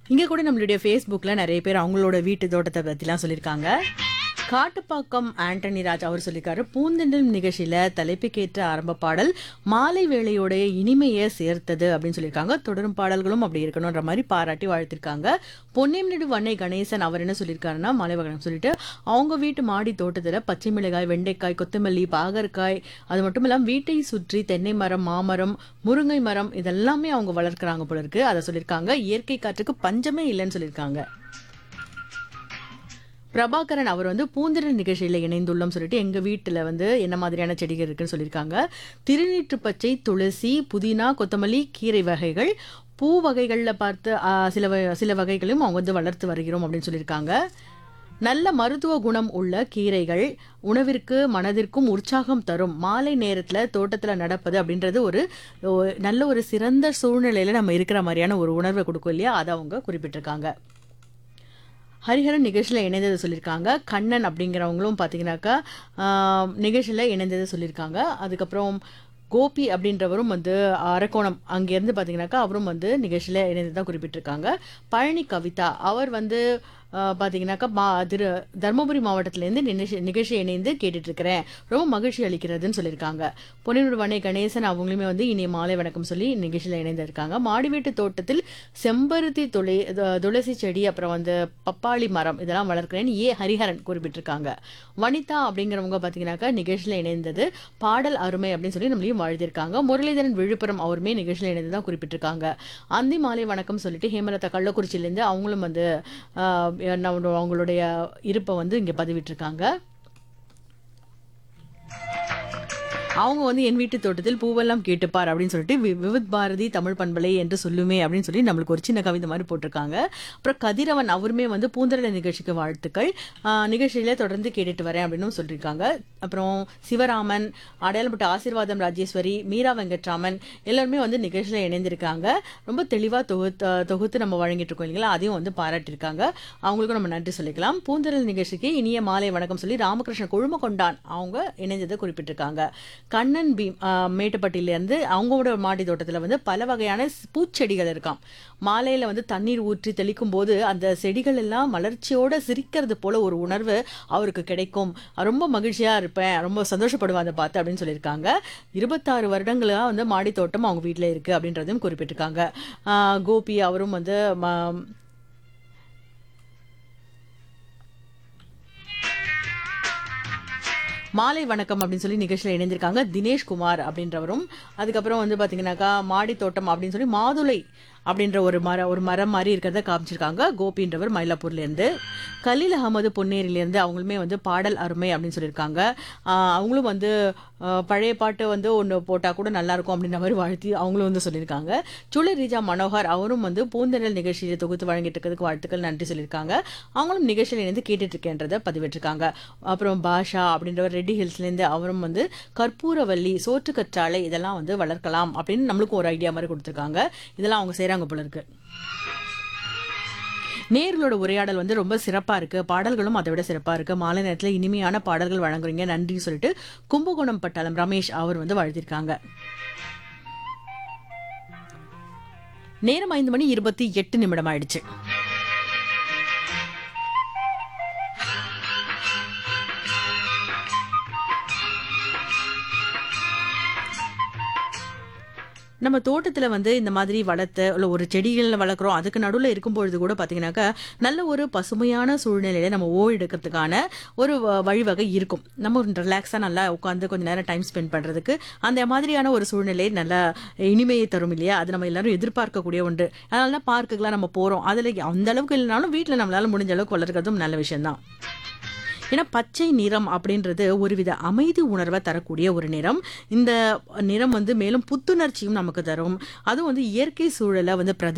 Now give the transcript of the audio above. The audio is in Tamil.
இங்க கூட நம்மளுடைய ஃபேஸ்புக்ல நிறைய பேர் அவங்களோட வீட்டு தோட்டத்தை பத்திலாம் சொல்லியிருக்காங்க காட்டுப்பாக்கம் ஆண்டனி ராஜ் அவர் சொல்லியிருக்காரு பூந்தெண்டல் நிகழ்ச்சியில தலைப்புக்கேற்ற ஆரம்ப பாடல் மாலை வேளையோடைய இனிமையை சேர்த்தது அப்படின்னு சொல்லியிருக்காங்க தொடரும் பாடல்களும் அப்படி இருக்கணும்ன்ற மாதிரி பாராட்டி வாழ்த்திருக்காங்க பொன்னியம்நெடு வண்ணை கணேசன் அவர் என்ன சொல்லியிருக்காருன்னா மாலை வகனம் சொல்லிட்டு அவங்க வீட்டு மாடி தோட்டத்துல பச்சை மிளகாய் வெண்டைக்காய் கொத்தமல்லி பாகற்காய் அது மட்டும் இல்லாம வீட்டை சுற்றி தென்னை மரம் மாமரம் முருங்கை மரம் இதெல்லாமே அவங்க வளர்க்குறாங்க போல இருக்கு அதை சொல்லியிருக்காங்க இயற்கை காற்றுக்கு பஞ்சமே இல்லைன்னு சொல்லியிருக்காங்க பிரபாகரன் அவர் வந்து பூந்திரன் நிகழ்ச்சியில் இணைந்துள்ளோம் சொல்லிட்டு எங்க வீட்டுல வந்து என்ன மாதிரியான செடிகள் இருக்குன்னு சொல்லியிருக்காங்க திருநீற்று பச்சை துளசி புதினா கொத்தமல்லி கீரை வகைகள் பூ வகைகளில் பார்த்து ஆ, சில வ- சில வகைகளையும் அவங்க வந்து வளர்த்து வருகிறோம் அப்படின்னு சொல்லியிருக்காங்க நல்ல மருத்துவ குணம் உள்ள கீரைகள் உணவிற்கு மனதிற்கும் உற்சாகம் தரும் மாலை நேரத்துல தோட்டத்துல நடப்பது அப்படின்றது ஒரு ஒரு நல்ல ஒரு சிறந்த சூழ்நிலையில நம்ம இருக்கிற மாதிரியான ஒரு உணர்வை கொடுக்கும் இல்லையா அதை அவங்க குறிப்பிட்டிருக்காங்க ஹரிஹரன் நிகழ்ச்சியில் இணைந்ததை சொல்லியிருக்காங்க கண்ணன் அப்படிங்கிறவங்களும் பார்த்தீங்கன்னாக்கா ஆஹ், நிகழ்ச்சியில் இணைந்ததை சொல்லியிருக்காங்க அதுக்கப்புறம் கோபி அப்படின்றவரும் வந்து அரக்கோணம் அங்கேருந்து பார்த்தீங்கன்னாக்கா அவரும் வந்து நிகழ்ச்சியில் இணைந்ததாக குறிப்பிட்டிருக்காங்க பழனி கவிதா அவர் வந்து ஆஹ், பார்த்தீங்கன்னாக்கா மா திரு தருமபுரி மாவட்டத்திலேருந்து நிகழ்ச்சி நிகழ்ச்சி இணைந்து கேட்டுட்டு இருக்கிறேன் ரொம்ப மகிழ்ச்சி அளிக்கிறதுன்னு சொல்லியிருக்காங்க பொன்னியூர் வனை கணேசன் அவங்களுமே வந்து இனிய மாலை வணக்கம் சொல்லி நிகழ்ச்சியில் இணைந்திருக்காங்க மாடி வீட்டு தோட்டத்தில் செம்பருத்தி துளை து- துளசி செடி அப்புறம் வந்து பப்பாளி மரம் இதெல்லாம் வளர்க்கிறேன்னு ஏ ஹரிஹரன் குறிப்பிட்டிருக்காங்க வனிதா அப்படிங்கிறவங்க பார்த்தீங்கன்னாக்கா நிகழ்ச்சியில் இணைந்தது பாடல் அருமை அப்படின்னு சொல்லி நம்மளையும் வாழ்த்திருக்காங்க முரளிதரன் விழுப்புரம் அவருமே நிகழ்ச்சியில் இணைந்து தான் குறிப்பிட்டிருக்காங்க அந்தி மாலை வணக்கம் சொல்லிட்டு ஹேமலதா கள்ளக்குறிச்சியிலேருந்து அவங்களும் வந்து ஆஹ், நம்ம- அவங்களுடைய இருப்பை வந்து இங்கே பதிவிட்டிருக்காங்க அவங்க வந்து என் வீட்டு தோட்டத்தில் பூவெல்லாம் கேட்டுப்பார் அப்படின்னு சொல்லிட்டு வி- விவித் பாரதி தமிழ் பண்பலை என்று சொல்லுமே அப்படின்னு சொல்லி நம்மளுக்கு ஒரு சின்ன கவிதை மாதிரி போட்டிருக்காங்க அப்புறம் கதிரவன் அவருமே வந்து பூந்தரல நிகழ்ச்சிக்கு வாழ்த்துக்கள் ஆஹ் நிகழ்ச்சியில தொடர்ந்து கேட்டுட்டு வரேன் அப்படின்னு சொல்லியிருக்காங்க அப்புறம் சிவராமன் அடையாளப்பட்ட ஆசீர்வாதம் ராஜேஸ்வரி மீரா வெங்கட்ராமன் எல்லாருமே வந்து நிகழ்ச்சியில இணைந்திருக்காங்க ரொம்ப தெளிவா தொகுத்து தொகுத்து நம்ம வழங்கிட்டு இருக்கோம் இல்லைங்களா அதையும் வந்து பாராட்டியிருக்காங்க அவங்களுக்கும் நம்ம நன்றி சொல்லிக்கலாம் பூந்தரல் நிகழ்ச்சிக்கு இனிய மாலை வணக்கம் சொல்லி ராமகிருஷ்ண குழும கொண்டான் அவங்க இணைஞ்சதை குறிப்பிட்டிருக்காங்க கண்ணன் பீம் ஆஹ், மேட்டுப்பட்டியிலேருந்து அவங்களோட மாடி தோட்டத்தில் வந்து பல வகையான ஸ்- பூச்செடிகள் இருக்காம் மாலையில் வந்து தண்ணீர் ஊற்றி தெளிக்கும் போது அந்த செடிகள் எல்லாம் மலர்ச்சியோட சிரிக்கிறது போல ஒரு உணர்வு அவருக்கு கிடைக்கும் ரொம்ப மகிழ்ச்சியா இருப்பேன் ரொம்ப சந்தோஷப்படுவேன் அதை பார்த்து அப்படின்னு சொல்லியிருக்காங்க இருபத்தாறு வருடங்களா வந்து மாடி தோட்டம் அவங்க வீட்டில் இருக்கு அப்படின்றதையும் குறிப்பிட்டிருக்காங்க ஆஹ், கோபி அவரும் வந்து ம- மாலை வணக்கம் அப்படின்னு சொல்லி நிகழ்ச்சியில் இணைந்திருக்காங்க தினேஷ் குமார் அப்படின்றவரும் அதுக்கப்புறம் வந்து பார்த்தீங்கன்னாக்கா மாடி தோட்டம் அப்படின்னு சொல்லி மாதுளை அப்படின்ற ஒரு மர ஒரு மரம் மாதிரி இருக்கிறத காமிச்சிருக்காங்க கோபின்றவர் மயிலாப்பூர்லேருந்து கலீல் அகமது பொன்னேரியிலேருந்து அவங்களுமே வந்து பாடல் அருமை அப்படின்னு சொல்லியிருக்காங்க ஆஹ் அவங்களும் வந்து ஆஹ் பழைய பாட்டு வந்து ஒன்று போட்டால் கூட நல்லா இருக்கும் அப்படின்ற மாதிரி வாழ்த்தி அவங்களும் வந்து சொல்லியிருக்காங்க சுள ரீஜா மனோகர் அவரும் வந்து பூந்தெண்டல் நிகழ்ச்சியை தொகுத்து வழங்கிட்டு இருக்கிறதுக்கு வாழ்த்துக்கள் நன்றி சொல்லியிருக்காங்க அவங்களும் நிகழ்ச்சியில் இணைந்து கேட்டுட்டு இருக்கேன்றதை பதிவிட்டிருக்காங்க அப்புறம் பாஷா அப்படின்றவர் ரெட்டி ஹில்ஸ்லேருந்து அவரும் வந்து கற்பூரவல்லி சோற்று கற்றாழை இதெல்லாம் வந்து வளர்க்கலாம் அப்படின்னு நம்மளுக்கும் ஒரு ஐடியா மாதிரி கொடுத்துருக்காங்க இதெல்லாம் அவங்க செய்கிறாங்க போல இருக்கு நேர்களோட உரையாடல் வந்து ரொம்ப சிறப்பா இருக்கு பாடல்களும் அதை விட சிறப்பா இருக்கு மாலை நேரத்துல இனிமையான பாடல்கள் வழங்குறீங்க நன்றி சொல்லிட்டு கும்பகோணம் பட்டாளம் ரமேஷ் அவர் வந்து வாழ்த்திருக்காங்க நேரம் ஐந்து மணி இருபத்தி எட்டு நிமிடம் ஆயிடுச்சு நம்ம தோட்டத்தில் வந்து இந்த மாதிரி வளர்த்த இல்லை ஒரு செடிகளில் வளர்க்குறோம் அதுக்கு நடுவில் இருக்கும்பொழுது கூட பார்த்தீங்கன்னாக்கா நல்ல ஒரு பசுமையான சூழ்நிலையில நம்ம ஓய்வெடுக்கிறதுக்கான ஒரு வ- வழிவகை இருக்கும் நம்ம ஒரு ரிலாக்ஸாக நல்லா உட்காந்து கொஞ்ச நேரம் டைம் ஸ்பெண்ட் பண்ணுறதுக்கு அந்த மாதிரியான ஒரு சூழ்நிலை நல்லா இனிமையை தரும் இல்லையா அது நம்ம எல்லாரும் எதிர்பார்க்கக்கூடிய ஒன்று அதனால தான் பார்க்குக்கெலாம் நம்ம போகிறோம் அதில் அந்த அளவுக்கு இல்லைனாலும் வீட்டில் நம்மளால முடிஞ்ச அளவுக்கு வளர்க்குறதும் நல்ல விஷயம்தான் ஏன்னா பச்சை நிறம் அப்படின்றது ஒருவித அமைதி உணர்வை தரக்கூடிய ஒரு நிறம் இந்த நிறம் வந்து மேலும் புத்துணர்ச்சியும் நமக்கு தரும் அதுவும் வந்து இயற்கை சூழலை வந்து பிரதி